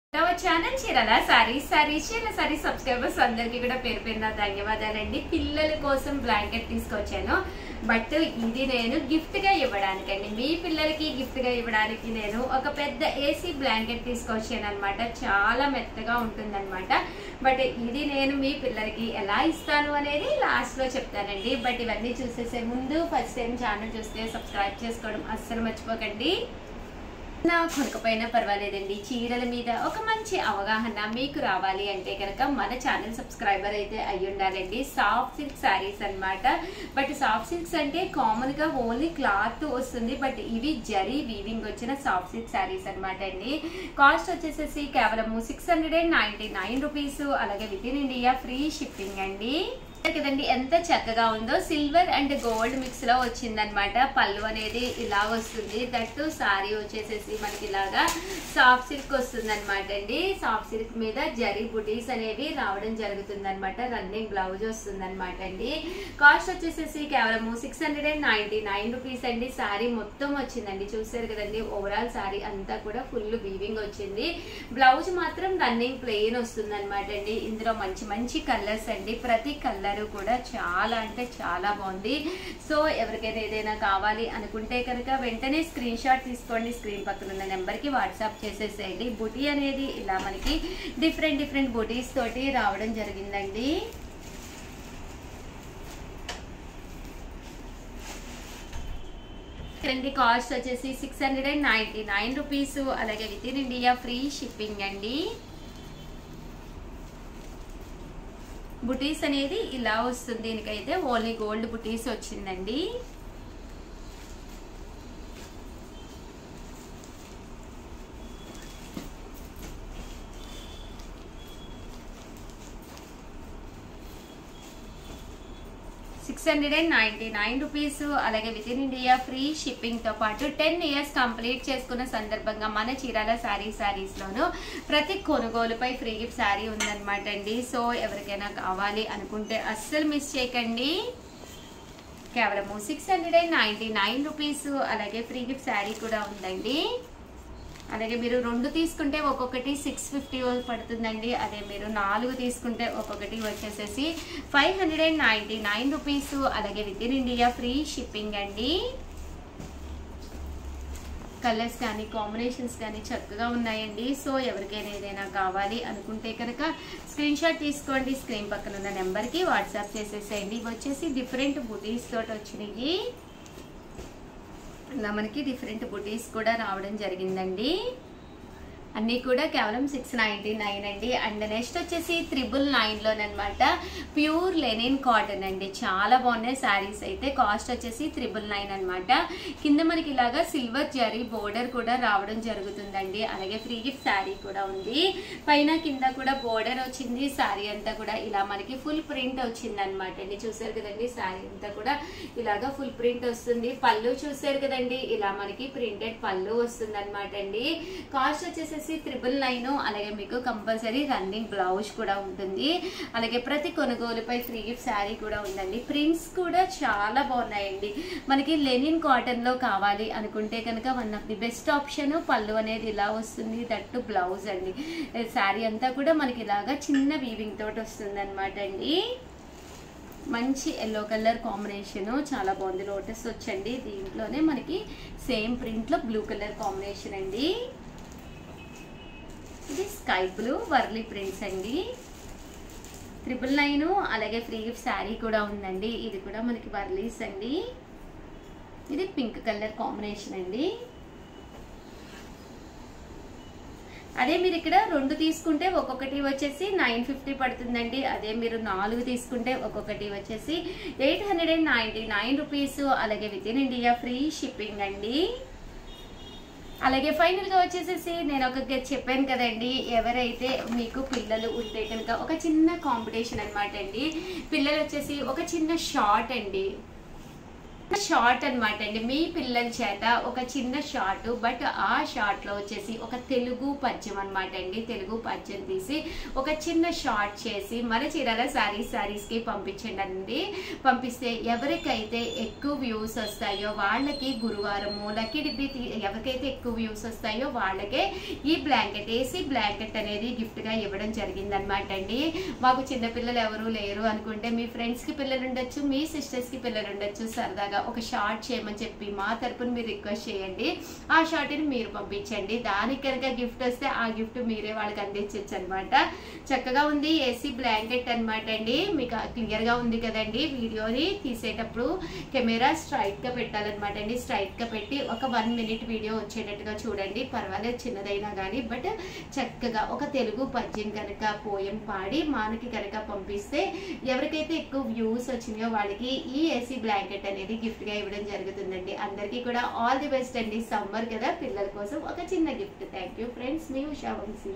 channel చీరల సారీస్ సారీస్ చీరల saris subscribers అందరికీ కూడా పేరు పేరున ధన్యవాదాలండి పిల్లల కోసం బ్లాంకెట్ తీసుకొచ్చాను బట్ ఇది నేను గిఫ్ట్ గా ఇవ్వడానికండి మీ పిల్లలకి గిఫ్ట్ గా ఇవ్వడానికి నేను ఒక పెద్ద ఏసీ బ్లాంకెట్ తీసుకొచ్చాను అనమాట చాలా మెత్తగా ఉంటుందన్నమాట బట్ ఇది నేను మీ పిల్లలకి ఎలా ఇస్తాను అనేది లాస్ట్ లో చెప్తానండి బట్ ఇవన్నీ చూసేసే ముందు ఫస్ట్ టైం ఛానల్ చూస్తే సబ్స్క్రైబ్ చేసుకోవడం అస్సలు మర్చిపోకండి నా కొనకపోయినా పర్వాలేదండి చీరల మీద ఒక మంచి అవగాహన మీకు రావాలి అంటే కనుక మన ఛానల్ సబ్స్క్రైబర్ అయితే అయి ఉండాలండి సాఫ్ట్ సిల్క్ శారీస్ అన్నమాట బట్ సాఫ్ట్ సిల్క్స్ అంటే కామన్ గా ఓన్లీ క్లాత్ వస్తుంది బట్ ఇవి జరీ వీవింగ్ వచ్చిన సాఫ్ట్ సిల్క్ శారీస్ అన్నమాట అండి కాస్ట్ వచ్చేసేసి కేవలం six hundred and ninety nine rupees అలాగే within India free shipping అండి కదండి ఎంత చక్కగా ఉందో సిల్వర్ అండ్ గోల్డ్ మిక్స్ లో వచ్చిందనమాట పళ్ళు అనేది ఇలా వస్తుంది దట్టు సారీ వచ్చేసేసి మనకి ఇలాగా సాఫ్ట్ సిల్క్ వస్తుంది అనమాట అండి సాఫ్ట్ సిల్క్ మీద జరీ బుటీస్ అనేవి రావడం జరుగుతుంది అనమాట రన్నింగ్ బ్లౌజ్ వస్తుంది అనమాట అండి కాస్ట్ వచ్చేసేసి కేవలం six hundred and ninety nine rupees అండి సారీ మొత్తం వచ్చిందండి చూసారు కదండి ఓవరాల్ సారీ అంతా కూడా ఫుల్ వీవింగ్ వచ్చింది బ్లౌజ్ మాత్రం రన్నింగ్ ప్లెయిన్ వస్తుంది అనమాట అండి ఇందులో మంచి మంచి కలర్స్ అండి ప్రతి కలర్ కూడా చాలా అంటే చాలా బాగుంది సో ఎవరికైనా ఏదైనా కావాలి అనుకుంటే కనుక వెంటనే స్క్రీన్ షాట్ తీసుకోండి స్క్రీన్ పక్కన ఉన్న నెంబర్కి వాట్సాప్ చేసేసేయండి బుటీ అనేది ఇలా మనకి డిఫరెంట్ డిఫరెంట్ బుటీస్ తోటి రావడం జరిగిందండి అండి కాస్ట్ వచ్చేసి six hundred and ninety nine rupees అలాగే within India free shipping అండి బుటీస్ అనేది ఇలా వస్తుంది దీనికైతే ఓన్లీ గోల్డ్ బుటీస్ వచ్చిందండి six hundred and ninety nine rupees అలాగే within India free shipping తో పాటు టెన్ ఇయర్స్ కంప్లీట్ చేసుకున్న సందర్భంగా మన చీరాల శారీ శారీస్ లోను ప్రతి కొనుగోలుపై ఫ్రీ గిఫ్ట్ శారీ ఉందన్నమాట అండి సో ఎవరికైనా కావాలి అనుకుంటే అస్సలు మిస్ చేయకండి కేవలము six hundred and ninety nine rupees అలాగే ఫ్రీ గిఫ్ట్ శారీ కూడా ఉందండి అలాగే మీరు రెండు తీసుకుంటే ఒక్కొక్కటి సిక్స్ ఫిఫ్టీ పడుతుందండి అదే మీరు నాలుగు తీసుకుంటే ఒక్కొక్కటి వచ్చేసేసి five hundred and ninety nine rupees అలాగే within India free shipping అండి కలర్స్ కానీ కాంబినేషన్స్ కానీ చక్కగా ఉన్నాయండి సో ఎవరికైనా ఏదైనా కావాలి అనుకుంటే కనుక స్క్రీన్ షాట్ తీసుకోండి స్క్రీన్ పక్కన ఉన్న నెంబర్కి వాట్సాప్ చేసేసేయండి ఇవి వచ్చేసి డిఫరెంట్ బుటీస్ తోటి వచ్చినాయి ఇలా మనకి డిఫరెంట్ బుటీస్ కూడా రావడం జరిగిందండి అన్నీ కూడా కేవలం సిక్స్ నైంటీ నైన్ అండి అండ్ నెక్స్ట్ వచ్చేసి త్రిబుల్ నైన్లోనమాట ప్యూర్ లెనిన్ కాటన్ అండి చాలా బాగున్నాయి శారీస్ అయితే కాస్ట్ వచ్చేసి త్రిబుల్ నైన్ అనమాట కింద మనకి ఇలాగా సిల్వర్ జరీ బోర్డర్ కూడా రావడం జరుగుతుందండి అలాగే ఫ్రీ గిఫ్ట్ శారీ కూడా ఉంది పైన కింద కూడా బోర్డర్ వచ్చింది శారీ అంతా కూడా ఇలా మనకి ఫుల్ ప్రింట్ వచ్చింది అనమాట అండి చూసారు కదండి శారీ అంతా కూడా ఇలాగా ఫుల్ ప్రింట్ వస్తుంది పళ్ళు చూసారు కదండి ఇలా మనకి ప్రింటెడ్ పళ్ళు వస్తుంది అనమాట అండి కాస్ట్ వచ్చేసి వచ్చేసి త్రిబుల్ నైన్ అలాగే మీకు కంపల్సరీ రన్నింగ్ బ్లౌజ్ కూడా ఉంటుంది అలాగే ప్రతి కొనుగోలుపై ఫ్రీ గిఫ్ట్ శారీ కూడా ఉందండి ప్రింట్స్ కూడా చాలా బాగున్నాయండి మనకి లెనిన్ కాటన్లో కావాలి అనుకుంటే కనుక one of the best option పళ్ళు అనేది ఇలా వస్తుంది దట్టు బ్లౌజ్ అండి శారీ అంతా కూడా మనకి ఇలాగా చిన్న వీవింగ్ తోటి వస్తుంది అనమాట అండి మంచి ఎల్లో కలర్ కాంబినేషన్ చాలా బాగుంది లోటస్ వచ్చండి దీంట్లోనే మనకి సేమ్ ప్రింట్లో బ్లూ కలర్ కాంబినేషన్ అండి ఇది స్కై బ్లూ వర్లీ ప్రింట్స్ అండి ట్రిపుల్ నైన్ అలాగే ఫ్రీ గిఫ్ట్ శారీ కూడా ఉందండి ఇది కూడా మనకి వర్లీస్ అండి ఇది పింక్ కలర్ కాంబినేషన్ అండి అదే మీరు ఇక్కడ రెండు తీసుకుంటే ఒక్కొక్కటి వచ్చేసి నైన్ ఫిఫ్టీ పడుతుందండి అదే మీరు నాలుగు తీసుకుంటే ఒక్కొక్కటి వచ్చేసి eight hundred and ninety nine rupees అలాగే within India free shipping అండి అలాగే ఫైనల్గా వచ్చేసేసి నేను ఒక చెప్పాను కదండి ఎవరైతే మీకు పిల్లలు ఉంటే కనుక ఒక చిన్న కాంపిటీషన్ అనమాట అండి పిల్లలు వచ్చేసి ఒక చిన్న షార్ట్ అండి షార్ట్ అన్నమాట అండి మీ పిల్లల చేత ఒక చిన్న షార్ట్ బట్ ఆ షార్ట్ లో వచ్చేసి ఒక తెలుగు పద్యం అన్నమాట అండి తెలుగు పద్యం తీసి ఒక చిన్న షార్ట్ చేసి మన చీరాల సారీస్ సారీస్ కి పంపించండి అండి పంపిస్తే ఎవరికైతే ఎక్కువ వ్యూస్ వస్తాయో వాళ్ళకి గురువారము లక్కీ డిబ్బి తీ- ఎవరికైతే ఎక్కువ వ్యూస్ వస్తాయో వాళ్ళకే ఈ బ్లాంకెట్ ఏసీ బ్లాంకెట్ అనేది గిఫ్ట్ గా ఇవ్వడం జరిగింది అనమాట అండి మాకు చిన్న పిల్లలు ఎవరు లేరు అనుకుంటే మీ ఫ్రెండ్స్ కి పిల్లలు ఉండొచ్చు మీ సిస్టర్స్ కి పిల్లలు ఉండొచ్చు సరదాగా ఒక షార్ట్ చేయమని చెప్పి మా తరపున మీరు రిక్వెస్ట్ చేయండి ఆ షార్ట్ ని మీరు పంపించండి దానికి కనుక గిఫ్ట్ వస్తే ఆ గిఫ్ట్ మీరే వాళ్ళకి అందించవచ్చు అనమాట చక్కగా ఉంది ఏసీ బ్లాంకెట్ అన్నమాట అండి మీకు క్లియర్ గా ఉంది కదండి వీడియోని తీసేటప్పుడు కెమెరా స్ట్రైట్ గా పెట్టాలన్నమాట అండి స్ట్రైట్ గా పెట్టి ఒక వన్ మినిట్ వీడియో వచ్చేటట్టుగా చూడండి పర్వాలేదు చిన్నదైనా కానీ బట్ చక్కగా ఒక తెలుగు పద్యం కనుక పోయం పాడి మనకి కనుక పంపిస్తే ఎవరికైతే ఎక్కువ వ్యూస్ వచ్చినాయో వాళ్ళకి ఈ ఏసీ బ్లాంకెట్ అనేది గిఫ్ట్ గా ఇవ్వడం జరుగుతుందండి అందరికీ కూడా ఆల్ ది బెస్ట్ అండి సమ్మర్ కదా పిల్లల కోసం ఒక చిన్న గిఫ్ట్ థ్యాంక్ యూ ఫ్రెండ్స్ మీ ఉషా వంశీ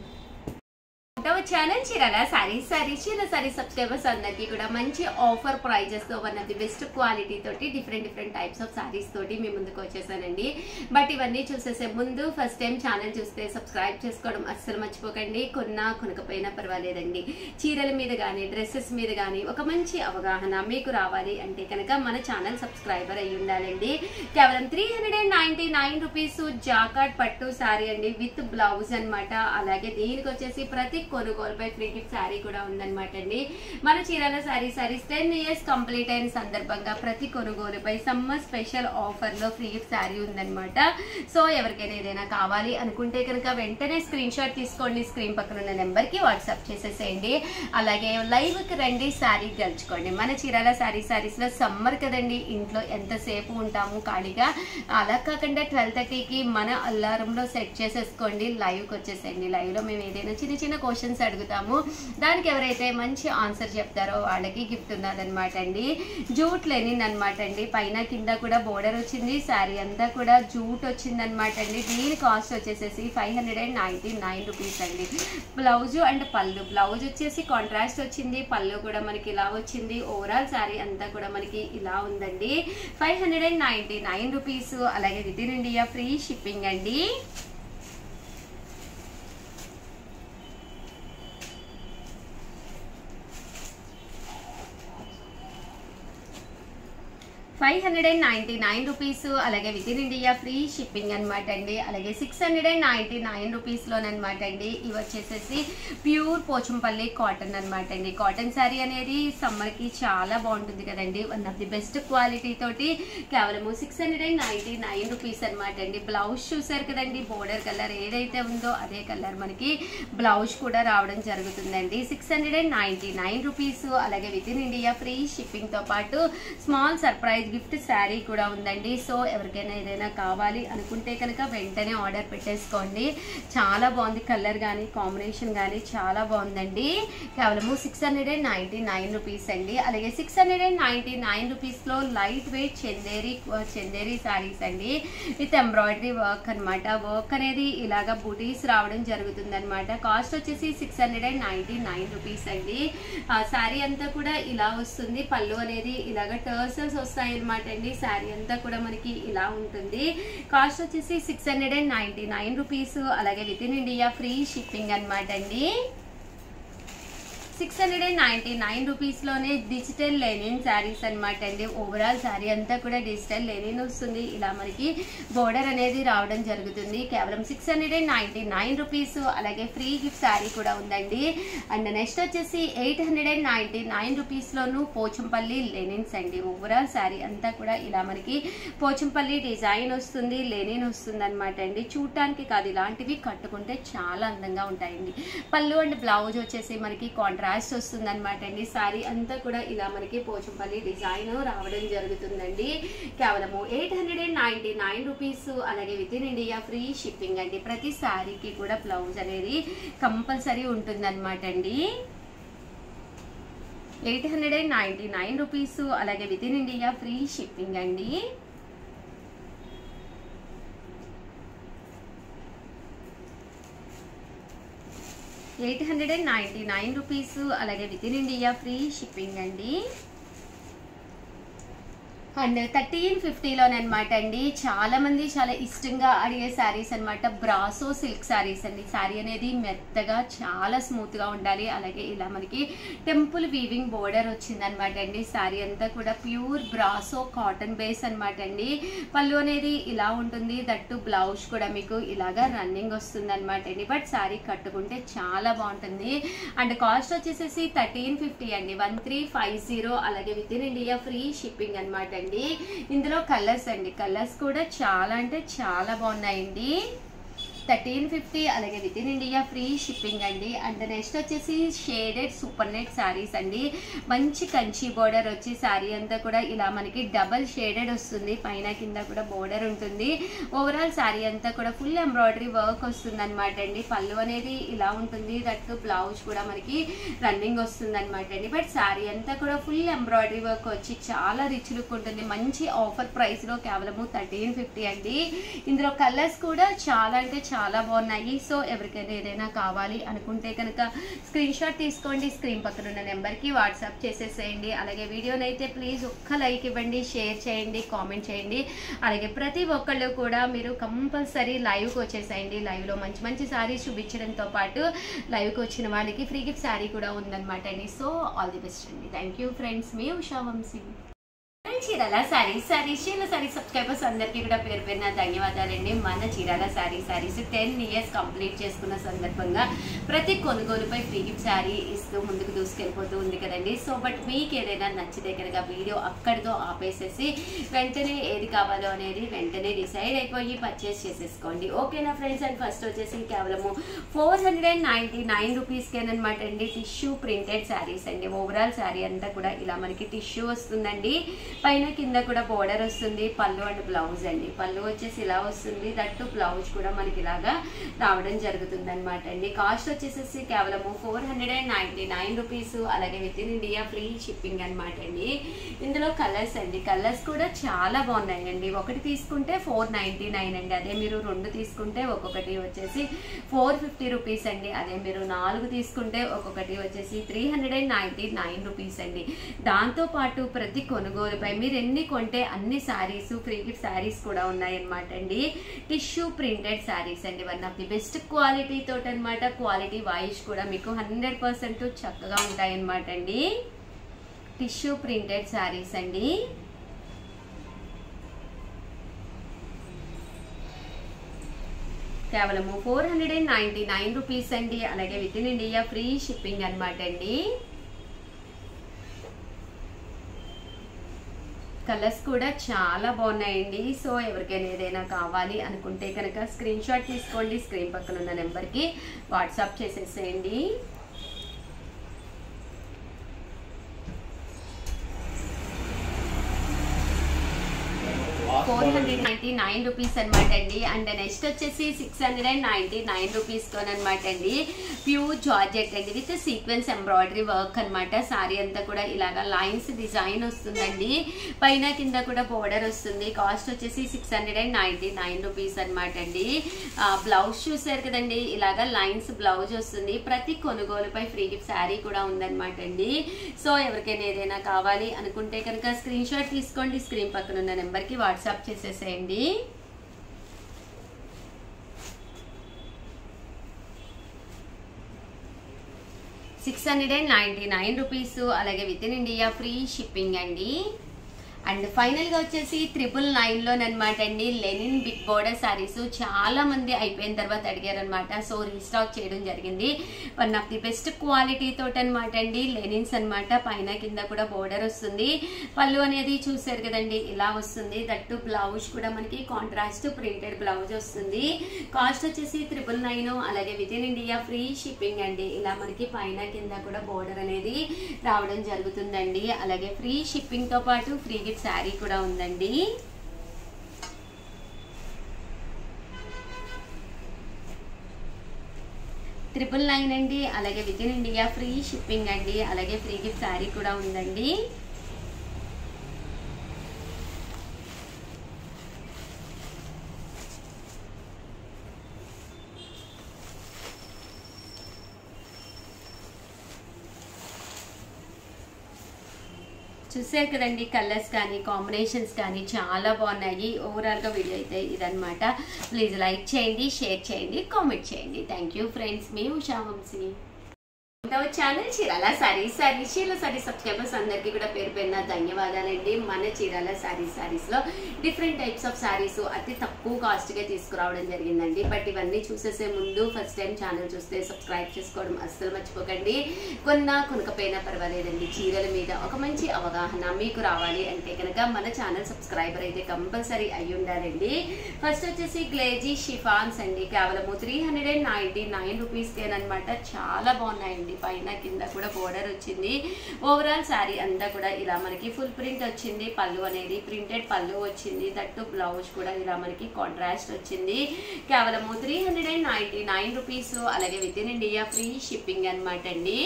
ఒకటవ ఛానల్ చీరాల సారీస్ సారీస్ చీర సారీ సబ్స్క్రైబర్స్ అందరికీ కూడా మంచి ఆఫర్ ప్రైజెస్ తో one of the best quality తోటి different different types of saris తోటి మీ ముందుకు వచ్చేసానండి బట్ ఇవన్నీ చూసేసే ముందు ఫస్ట్ టైం ఛానల్ చూస్తే సబ్స్క్రైబ్ చేసుకోవడం అస్సలు మర్చిపోకండి కొన్నా కొనకపోయినా పర్వాలేదండి చీరల మీద కానీ డ్రెస్సెస్ మీద కానీ ఒక మంచి అవగాహన మీకు రావాలి అంటే కనుక మన ఛానల్ సబ్స్క్రైబర్ అయి ఉండాలండి కేవలం three hundred and ninety nine rupees jacquard పట్టు సారీ అండి విత్ బ్లౌజ్ అన్నమాట అలాగే దీనికి వచ్చేసి ప్రతి కొనుగోలుపై ఫ్రీ గిఫ్ట్ శారీ కూడా ఉందన్నమాట అండి మన Chirala sari saris ten years complete అయిన సందర్భంగా ప్రతి కొనుగోలుపై సమ్మర్ స్పెషల్ ఆఫర్ లో ఫ్రీ గిఫ్ట్ శారీ ఉందన్నమాట సో ఎవరికైనా ఏదైనా కావాలి అనుకుంటే కనుక వెంటనే స్క్రీన్ షాట్ తీసుకోండి స్క్రీన్ పక్కన ఉన్న నెంబర్ కి వాట్సాప్ చేసేసేయండి అలాగే లైవ్ కి రండి శారీ గెలుచుకోండి మన చీరాల శారీ సారీస్ లో సమ్మర్ కదండి ఇంట్లో ఎంతసేపు ఉంటాము ఖాళీగా అలా కాకుండా ట్వెల్వ్ థర్టీకి మన అల్లారంలో సెట్ చేసేసుకోండి లైవ్కి వచ్చేసేయండి లైవ్లో మేము ఏదైనా చిన్న చిన్న క్వశ్చన్స్ అడుగుతాము దానికి ఎవరైతే మంచి ఆన్సర్ చెప్తారో వాళ్ళకి గిఫ్ట్ ఉన్నదన్నమాట అండి జూట్ లెనిన్ అనమాట అండి పైన కింద కూడా బోర్డర్ వచ్చింది శారీ అంతా కూడా జూట్ వచ్చింది అనమాట అండి దీని కాస్ట్ వచ్చేసేసి five hundred and ninety nine rupees అండి బ్లౌజ్ అండ్ పళ్ళు బ్లౌజ్ వచ్చేసి కాంట్రాస్ట్ వచ్చింది పళ్ళు కూడా మనకి ఇలా వచ్చింది ఓవరాల్ శారీ అంతా కూడా మనకి ఇలా ఉందండి five hundred and ninety nine rupees అలాగే within India free shipping అండి five hundred and ninety nine rupees అలాగే within India free shipping అనమాట అండి అలాగే six hundred and ninety nine రూపీస్లోనమాట అండి ఇవి వచ్చేసేసి ప్యూర్ పోచంపల్లి కాటన్ అనమాట అండి కాటన్ శారీ అనేది సమ్మర్కి చాలా బాగుంటుంది కదండి one of the best quality తోటి కేవలము six hundred and ninety nine rupees అనమాట అండి బ్లౌజ్ చూసారు కదండి బోర్డర్ కలర్ ఏదైతే ఉందో అదే కలర్ మనకి బ్లౌజ్ కూడా రావడం జరుగుతుందండి six hundred and ninety nine rupees అలాగే విత్ ఇన్ ఇండియా ఫ్రీ షిప్పింగ్తో పాటు స్మాల్ సర్ప్రైజ్ గిఫ్ట్ శారీ కూడా ఉందండి సో ఎవరికైనా ఏదైనా కావాలి అనుకుంటే కనుక వెంటనే ఆర్డర్ పెట్టేసుకోండి చాలా బాగుంది కలర్ కానీ కాంబినేషన్ కానీ చాలా బాగుందండి కేవలము six hundred and ninety nine rupees అండి అలాగే six hundred and ninety nine రూపీస్లో లైట్ వెయిట్ చందేరి చందేరి శారీస్ అండి విత్ ఎంబ్రాయిడరీ వర్క్ అనమాట వర్క్ అనేది ఇలాగా బూటీస్ రావడం జరుగుతుంది అనమాట కాస్ట్ వచ్చేసి six hundred and ninety nine rupees అండి ఆ శారీ అంతా కూడా ఇలా వస్తుంది పళ్ళు అనేది ఇలాగ టర్సల్స్ వస్తాయి అనమాట అండి శారీ అంతా కూడా మనకి ఇలా ఉంటుంది కాస్ట్ వచ్చేసి six hundred and ninety nine rupees అలాగే within India free shipping అనమాట అండి six hundred and ninety nine రూపీస్లోనే డిజిటల్ లెనిన్ శారీస్ అనమాట అండి ఓవరాల్ శారీ అంతా కూడా డిజిటల్ లెనిన్ వస్తుంది ఇలా మనకి బోర్డర్ అనేది రావడం జరుగుతుంది కేవలం six hundred and ninety nine rupees అలాగే ఫ్రీ గిఫ్ట్ శారీ కూడా ఉందండి అండ్ నెక్స్ట్ వచ్చేసి eight hundred and ninety nine రూపీస్లోను పోచంపల్లి లెనిన్స్ అండి ఓవరాల్ శారీ అంతా కూడా ఇలా మనకి పోచంపల్లి డిజైన్ వస్తుంది లెనిన్ వస్తుంది అనమాట అండి చూడటానికి కాదు ఇలాంటివి కట్టుకుంటే చాలా అందంగా ఉంటాయండి పళ్ళు అండ్ బ్లౌజ్ వచ్చేసి మనకి కాంట్రాక్ట్ వస్తుంది అనమాట అండి సారీ అంతా కూడా ఇలా మనకి పోచంపల్లి డిజైన్ రావడం జరుగుతుందండి కేవలము eight hundred and ninety nine rupees అలాగే within India free shipping అండి ప్రతి శారీకి కూడా బ్లౌజ్ అనేది కంపల్సరీ ఉంటుందన్నమాట అండి eight hundred and ninety nine rupees అలాగే within India free shipping అండి eight hundred and ninety nine rupees అలాగే within India free shipping అండి అండ్ థర్టీన్ ఫిఫ్టీలోనమాట అండి చాలా మంది చాలా ఇష్టంగా అడిగే శారీస్ అన్నమాట బ్రాసో సిల్క్ శారీస్ అండి శారీ అనేది మెత్తగా చాలా స్మూత్ గా ఉండాలి అలాగే ఇలా మనకి టెంపుల్ వీవింగ్ బోర్డర్ వచ్చిందనమాట అండి శారీ అంతా కూడా ప్యూర్ బ్రాసో కాటన్ బేస్ అన్నమాట అండి పళ్ళు అనేది ఇలా ఉంటుంది దట్టు బ్లౌజ్ కూడా మీకు ఇలాగా రన్నింగ్ వస్తుంది అనమాట అండి బట్ శారీ కట్టుకుంటే చాలా బాగుంటుంది అండ్ కాస్ట్ వచ్చేసేసి థర్టీన్ ఫిఫ్టీ అండి వన్ త్రీ ఫైవ్ జీరో అలాగే within India free shipping అనమాట అండి ఇందులో కలర్స్ అండి కలర్స్ కూడా చాలా అంటే చాలా బాగున్నాయండి థర్టీన్ ఫిఫ్టీ అలాగే within India free shipping అండి అండ్ నెక్స్ట్ వచ్చేసి షేడెడ్ సూపర్ నెట్ శారీస్ అండి మంచి కంచి బోర్డర్ వచ్చి శారీ అంతా కూడా ఇలా మనకి డబల్ షేడెడ్ వస్తుంది పైన కింద కూడా బోర్డర్ ఉంటుంది ఓవరాల్ శారీ అంతా కూడా ఫుల్ ఎంబ్రాయిడరీ వర్క్ వస్తుంది అనమాట అండి పళ్ళు అనేది ఇలా ఉంటుంది దట్టు బ్లౌజ్ కూడా మనకి రన్నింగ్ వస్తుంది అనమాట అండి బట్ శారీ అంతా కూడా ఫుల్ ఎంబ్రాయిడరీ వర్క్ వచ్చి చాలా రిచ్ లుక్ ఉంటుంది మంచి ఆఫర్ ప్రైస్ లో కేవలము థర్టీన్ ఫిఫ్టీ అండి ఇందులో కలర్స్ కూడా చాలా అంటే చాలా బాగున్నాయి సో ఎవరికైనా ఏదైనా కావాలి అనుకుంటే కనుక స్క్రీన్ షాట్ తీసుకోండి స్క్రీన్ పక్కన ఉన్న నెంబర్కి వాట్సాప్ చేసేసేయండి అలాగే వీడియోనైతే ప్లీజ్ ఒక్క లైక్ ఇవ్వండి షేర్ చేయండి కామెంట్ చేయండి అలాగే ప్రతి ఒక్కళ్ళు కూడా మీరు కంపల్సరీ లైవ్కి వచ్చేసేయండి లైవ్లో మంచి మంచి శారీస్ చూపించడంతో పాటు లైవ్కి వచ్చిన వాళ్ళకి ఫ్రీ గిఫ్ట్ శారీ కూడా ఉందన్నమాట అండి సో ఆల్ ది బెస్ట్ అండి థ్యాంక్ యూ ఫ్రెండ్స్ మీ ఉషా వంశీ చీరాల శారీస్ శారీస్ చీరాల శారీస్ సబ్స్క్రైబర్స్ అందరికీ కూడా పేరు పేరున ధన్యవాదాలండి మన Chirala sari saris ten years complete చేసుకున్న సందర్భంగా ప్రతి కొనుగోలుపై ఫ్రీ గిఫ్ట్ శారీ ఇస్తూ ముందుకు దూసుకెళ్ళిపోతూ ఉంది కదండి సో బట్ మీకు ఏదైనా నచ్చితే కనుక వీడియో అక్కడితో ఆపేసేసి వెంటనే ఏది కావాలో అనేది వెంటనే డిసైడ్ అయిపోయి పర్చేస్ చేసేసుకోండి ఓకేనా ఫ్రెండ్స్ అండ్ ఫస్ట్ వచ్చేసి కేవలము four hundred and ninety nine రూపీస్కేనమాట అండి టిష్యూ ప్రింటెడ్ శారీస్ అండి ఓవరాల్ శారీ అంతా కూడా ఇలా మనకి టిష్యూ వస్తుందండి పైన కింద కూడా బోర్డర్ వస్తుంది పళ్ళు అండ్ బ్లౌజ్ అండి పళ్ళు వచ్చేసి ఇలా వస్తుంది దట్టు బ్లౌజ్ కూడా మనకి ఇలాగా రావడం జరుగుతుంది అనమాట అండి కాస్ట్ వచ్చేసేసి కేవలము four hundred and ninety nine rupees అలాగే within India free shipping అనమాట అండి ఇందులో కలర్స్ అండి కలర్స్ కూడా చాలా బాగున్నాయండి ఒకటి తీసుకుంటే ఫోర్ నైంటీ నైన్ అండి అదే మీరు రెండు తీసుకుంటే ఒక్కొక్కటి వచ్చేసి ఫోర్ ఫిఫ్టీ రూపీస్ అండి అదే మీరు నాలుగు తీసుకుంటే ఒక్కొక్కటి వచ్చేసి three hundred and ninety nine rupees అండి దాంతో పాటు ప్రతి కొనుగోలుపై మీరు ఎన్ని కొంటే అన్ని శారీస్ ఫ్రీ గిఫ్ట్ శారీస్ కూడా ఉన్నాయన్నమాట అండి టిష్యూ ప్రింటెడ్ శారీస్ అండి one of the best quality తోటి అనమాట క్వాలిటీ వాయిస్ కూడా మీకు హండ్రెడ్ పర్సెంట్ చక్కగా ఉంటాయన్నమాట అండి టిష్యూ ప్రింటెడ్ శారీస్ అండి కేవలము four hundred and ninety nine rupees అండి అలాగే within India free shipping అనమాట అండి కలర్స్ కూడా చాలా బాగున్నాయండి సో ఎవరికైనా ఏదైనా కావాలి అనుకుంటే కనుక స్క్రీన్ షాట్ తీసుకోండి స్క్రీన్ పక్కన ఉన్న నెంబర్కి వాట్సాప్ చేసేసేయండి four hundred ninety nine rupees అనమాట అండి అండ్ నెక్స్ట్ వచ్చేసి six hundred and ninety nine rupees అనమాట అండి ప్యూర్ జార్జెట్ అండి విత్ సీక్వెన్స్ ఎంబ్రాయిడరీ వర్క్ అనమాట సారీ అంతా కూడా ఇలాగా లైన్స్ డిజైన్ వస్తుందండి పైన కింద కూడా బోర్డర్ వస్తుంది కాస్ట్ వచ్చేసి six hundred and ninety nine rupees అనమాట అండి బ్లౌజ్ చూసారు కదండి ఇలాగా లైన్స్ బ్లౌజ్ వస్తుంది ప్రతి కొనుగోలుపై ఫ్రీ గిఫ్ట్ శారీ కూడా ఉందన్నమాట అండి సో ఎవరికైనా ఏదైనా కావాలి అనుకుంటే కనుక స్క్రీన్ షాట్ తీసుకోండి స్క్రీన్ పక్కన ఉన్న నెంబర్కి వాట్సాప్ చేసేసేయండి six hundred and ninety nine rupees అలాగే within India free shipping అండి అండ్ ఫైనల్ గా వచ్చేసి త్రిపుల్ నైన్ లోనమాట అండి లెనిన్ బిగ్ బోర్డర్ సారీస్ చాలా మంది అయిపోయిన తర్వాత అడిగారు అనమాట సో రీస్టాక్ చేయడం జరిగింది one of the best quality తోటి అనమాట అండి లెనిన్స్ అనమాట పైన కింద కూడా బోర్డర్ వస్తుంది పళ్ళు అనేది చూసారు కదండి ఇలా వస్తుంది దట్టు బ్లౌజ్ కూడా మనకి కాంట్రాస్ట్ ప్రింటెడ్ బ్లౌజ్ వస్తుంది కాస్ట్ వచ్చేసి త్రిపుల్ నైన్ అలాగే within India free shipping అండి ఇలా మనకి పైన కింద కూడా బోర్డర్ అనేది రావడం జరుగుతుందండి అలాగే ఫ్రీ షిప్పింగ్ తో పాటు ఫ్రీ గిఫ్ట్ శారీ కూడా ఉందండి ట్రిపుల్ నైన్ అండి అలాగే within India free shipping అండి అలాగే ఫ్రీ గిఫ్ట్ శారీ కూడా ఉందండి చూసారు కదండి కలర్స్ కానీ కాంబినేషన్స్ కానీ చాలా బాగున్నాయి ఓవరాల్గా వీడియో అయితే ఇదనమాట ప్లీజ్ లైక్ చేయండి షేర్ చేయండి కామెంట్ చేయండి థ్యాంక్ యూ ఫ్రెండ్స్ మీ ఉషా వంశీ రెండవ ఛానల్ చీరాల సారీ సారీ చీరాల సారీ సబ్స్క్రైబర్స్ అందరికీ కూడా పేరు పేరున ధన్యవాదాలండి మన చీరాల సారీ సారీస్ లో డిఫరెంట్ టైప్స్ ఆఫ్ సారీస్ అతి తక్కువ కాస్ట్ గా తీసుకురావడం జరిగిందండి బట్ ఇవన్నీ చూసేసే ముందు ఫస్ట్ టైం ఛానల్ చూస్తే సబ్స్క్రైబ్ చేసుకోవడం అస్సలు మర్చిపోకండి కొన్నా కొనకపోయినా పర్వాలేదండి చీరల మీద ఒక మంచి అవగాహన మీకు రావాలి అంటే కనుక మన ఛానల్ సబ్స్క్రైబర్ అయితే కంపల్సరీ అయి ఉండాలండి ఫస్ట్ వచ్చేసి గ్లేజీ షిఫాన్స్ అండి కేవలము three hundred and ninety nine రూపీస్కేనమాట చాలా బాగున్నాయండి పైన కింద కూడా బోర్డర్ వచ్చింది ఓవరాల్ శారీ అంతా కూడా ఇలా మనకి ఫుల్ ప్రింట్ వచ్చింది పళ్ళు అనేది ప్రింటెడ్ పళ్ళు వచ్చింది దట్టు బ్లౌజ్ కూడా ఇలా మనకి కాంట్రాస్ట్ వచ్చింది కేవలము three hundred and ninety nine rupees అలాగే within India free shipping అనమాట అండి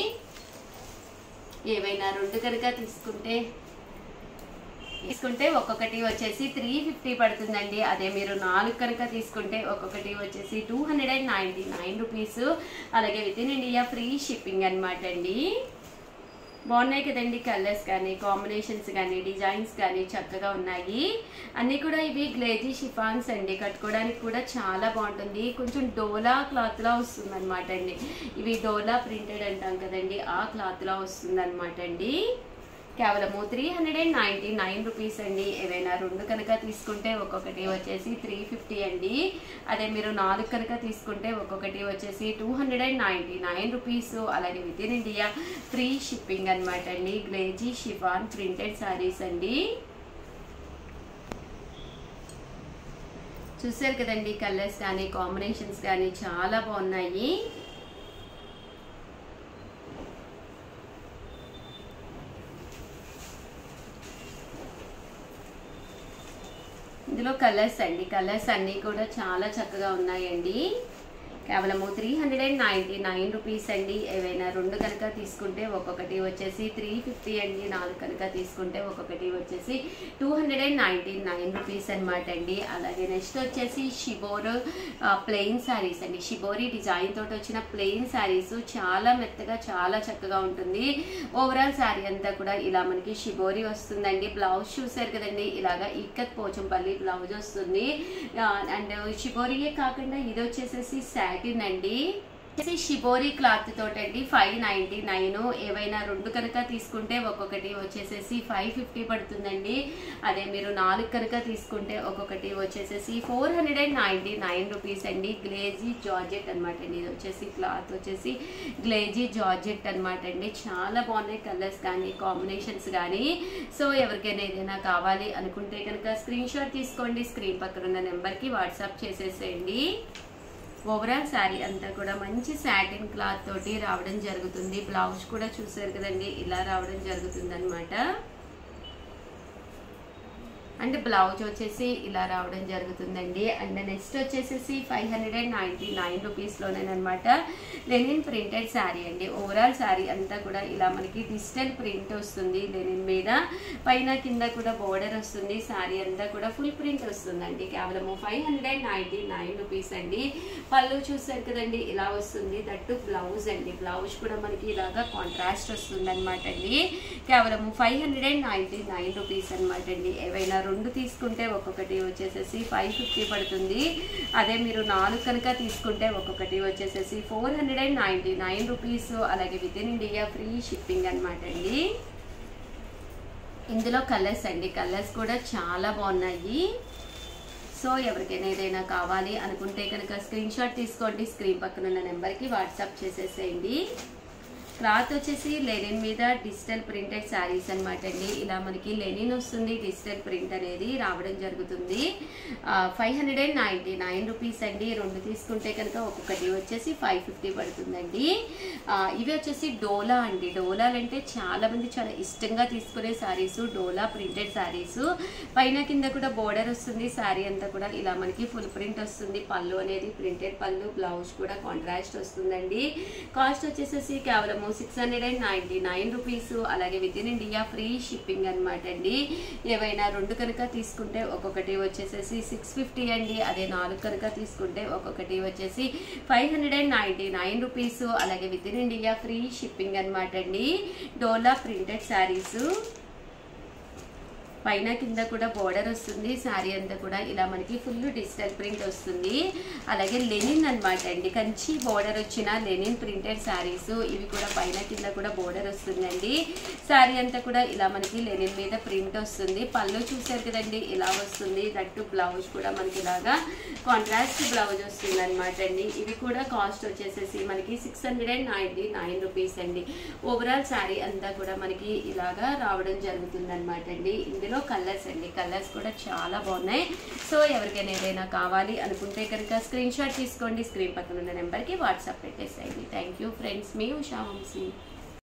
ఏవైనా రెండు కనుక తీసుకుంటే తీసుకుంటే ఒక్కొక్కటి వచ్చేసి త్రీ ఫిఫ్టీ పడుతుందండి అదే మీరు నాలుగు కనుక తీసుకుంటే ఒక్కొక్కటి వచ్చేసి two hundred and ninety nine rupees అలాగే within India free shipping అనమాట అండి బాగున్నాయి కదండి కలర్స్ కానీ కాంబినేషన్స్ కానీ డిజైన్స్ కానీ చక్కగా ఉన్నాయి అన్నీ కూడా ఇవి గ్లేజీ షిఫాన్స్ అండి కట్టుకోవడానికి కూడా చాలా బాగుంటుంది కొంచెం డోలా క్లాత్లా వస్తుంది అనమాట అండి ఇవి డోలా ప్రింటెడ్ అంటాం కదండి ఆ క్లాత్లా వస్తుంది అనమాట అండి కేవలము three hundred and ninety nine rupees అండి ఏవైనా రెండు కనుక తీసుకుంటే ఒక్కొక్కటి వచ్చేసి త్రీ ఫిఫ్టీ అండి అదే మీరు నాలుగు కనుక తీసుకుంటే ఒక్కొక్కటి వచ్చేసి two hundred and ninety nine rupees అలాగే within India free shipping అనమాట అండి గ్లేజీ షిఫాన్ ప్రింటెడ్ శారీస్ అండి చూసారు కదండి కలర్స్ కానీ కాంబినేషన్స్ కానీ చాలా బాగున్నాయి ఇందులో కలర్స్ అండి కలర్స్ అన్నీ కూడా చాలా చక్కగా ఉన్నాయండి కేవలము three hundred and ninety nine rupees అండి ఏవైనా రెండు కనుక తీసుకుంటే ఒక్కొక్కటి వచ్చేసి త్రీ ఫిఫ్టీ అండి నాలుగు కనుక తీసుకుంటే ఒక్కొక్కటి వచ్చేసి two hundred and ninety nine rupees అనమాట అండి అలాగే నెక్స్ట్ వచ్చేసి షిబోర్ ప్లెయిన్ శారీస్ అండి షిబోరి డిజైన్ తోటి వచ్చిన ప్లెయిన్ శారీస్ చాలా మెత్తగా చాలా చక్కగా ఉంటుంది ఓవరాల్ శారీ అంతా కూడా ఇలా మనకి షిబోరి వస్తుందండి బ్లౌజ్ చూసారు కదండి ఇలాగా ఇక్కత్ పోచంపల్లి బ్లౌజ్ వస్తుంది అండ్ షిబోరియే కాకుండా ఇది వచ్చేసేసి సాటిన్ అండి వచ్చేసి షిబోరి క్లాత్ తోటండి ఫైవ్ నైంటీ నైన్ ఏవైనా రెండు కనుక తీసుకుంటే ఒక్కొక్కటి వచ్చేసేసి ఫైవ్ ఫిఫ్టీ పడుతుందండి అదే మీరు నాలుగు కనుక తీసుకుంటే ఒక్కొక్కటి వచ్చేసేసి four hundred and ninety nine rupees అండి గ్లేజీ జార్జెట్ అనమాట అండి ఇది వచ్చేసి క్లాత్ వచ్చేసి గ్లేజీ జార్జెట్ అనమాట అండి చాలా బాగున్నాయి కలర్స్ కానీ కాంబినేషన్స్ కానీ సో ఎవరికైనా ఏదైనా కావాలి అనుకుంటే కనుక స్క్రీన్ షాట్ తీసుకోండి స్క్రీన్ పక్కన ఉన్న నెంబర్కి వాట్సాప్ చేసేసేయండి ఓవరాల్ శారీ అంతా కూడా మంచి సాటిన్ క్లాత్ తోటి రావడం జరుగుతుంది బ్లౌజ్ కూడా చూసారు కదండి ఇలా రావడం జరుగుతుంది అనమాట అండ్ బ్లౌజ్ వచ్చేసి ఇలా రావడం జరుగుతుందండి అండ్ నెక్స్ట్ వచ్చేసేసి five hundred and ninety nine రూపీస్లోనేనమాట లెనిన్ ప్రింటెడ్ శారీ అండి ఓవరాల్ శారీ అంతా కూడా ఇలా మనకి డిజిటల్ ప్రింట్ వస్తుంది లెనిన్ మీద పైన కింద కూడా బోర్డర్ వస్తుంది శారీ అంతా కూడా ఫుల్ ప్రింట్ వస్తుందండి కేవలము five hundred and ninety nine rupees అండి పళ్ళు చూసారు కదండి ఇలా వస్తుంది దట్టు బ్లౌజ్ అండి బ్లౌజ్ కూడా మనకి ఇలాగా కాంట్రాస్ట్ వస్తుంది అనమాట అండి కేవలము five hundred and ninety nine rupees అనమాట అండి ఏవైనా రెండు తీసుకుంటే ఒక్కొక్కటి వచ్చేసేసి ఫైవ్ ఫిఫ్టీ పడుతుంది అదే మీరు నాలుగు కనుక తీసుకుంటే ఒక్కొక్కటి వచ్చేసేసి four hundred and ninety nine rupees అలాగే within India free shipping అనమాట అండి ఇందులో కలర్స్ అండి కలర్స్ కూడా చాలా బాగున్నాయి సో ఎవరికైనా ఏదైనా కావాలి అనుకుంటే కనుక స్క్రీన్ షాట్ తీసుకోండి స్క్రీన్ పక్కన ఉన్న నెంబర్కి వాట్సాప్ చేసేసేయండి క్లాత్ వచ్చేసి లెనిన్ మీద డిజిటల్ ప్రింటెడ్ శారీస్ అనమాట అండి ఇలా మనకి లెనిన్ వస్తుంది డిజిటల్ ప్రింట్ అనేది రావడం జరుగుతుంది five hundred and ninety nine rupees అండి రెండు తీసుకుంటే కనుక ఒక్కొక్కటి వచ్చేసి ఫైవ్ ఫిఫ్టీ పడుతుందండి ఆ, ఇవి వచ్చేసి డోలా అండి డోలాలు అంటే చాలా మంది చాలా ఇష్టంగా తీసుకునే శారీస్ డోలా ప్రింటెడ్ శారీస్ పైన కింద కూడా బోర్డర్ వస్తుంది శారీ అంతా కూడా ఇలా మనకి ఫుల్ ప్రింట్ వస్తుంది పళ్ళు అనేది ప్రింటెడ్ పళ్ళు బ్లౌజ్ కూడా కాంట్రాస్ట్ వస్తుందండి కాస్ట్ వచ్చేసేసి కేవలం six hundred and ninety nine rupees అలాగే within India free shipping అనమాట అండి ఏవైనా రెండు కనుక తీసుకుంటే ఒక్కొక్కటి వచ్చేసేసి సిక్స్ ఫిఫ్టీ అండి అదే నాలుగు కనుక తీసుకుంటే ఒక్కొక్కటి వచ్చేసి five hundred and ninety nine rupees అలాగే within India free shipping అనమాట అండి డోలా ప్రింటెడ్ శారీస్ పైన కింద కూడా బోర్డర్ వస్తుంది శారీ అంతా కూడా ఇలా మనకి ఫుల్ డిజిటల్ ప్రింట్ వస్తుంది అలాగే లెనిన్ అన్నమాట అండి కంచి బోర్డర్ వచ్చిన లెనిన్ ప్రింటెడ్ శారీస్ ఇవి కూడా పైన కింద కూడా బోర్డర్ వస్తుందండి శారీ అంతా కూడా ఇలా మనకి లెనిన్ మీద ప్రింట్ వస్తుంది పళ్ళు చూసారు కదండి ఇలా వస్తుంది దట్టు బ్లౌజ్ కూడా మనకి ఇలాగా కాంట్రాస్ట్ బ్లౌజ్ వస్తుంది అనమాట అండి ఇవి కూడా కాస్ట్ వచ్చేసేసి మనకి six hundred and ninety nine rupees అండి ఓవరాల్ శారీ అంతా కూడా మనకి ఇలాగా రావడం జరుగుతుంది అనమాట అండి ఇందులో కలర్స్ అండి కలర్స్ కూడా చాలా బాగున్నాయి సో ఎవరికైనా ఏదైనా కావాలి అనుకుంటే కనుక స్క్రీన్ షాట్ తీసుకోండి స్క్రీన్ పక్కన ఉన్న నెంబర్కి వాట్సాప్ పెట్టేసేయండి థ్యాంక్ యూ ఫ్రెండ్స్ మీ ఉషా వంశీ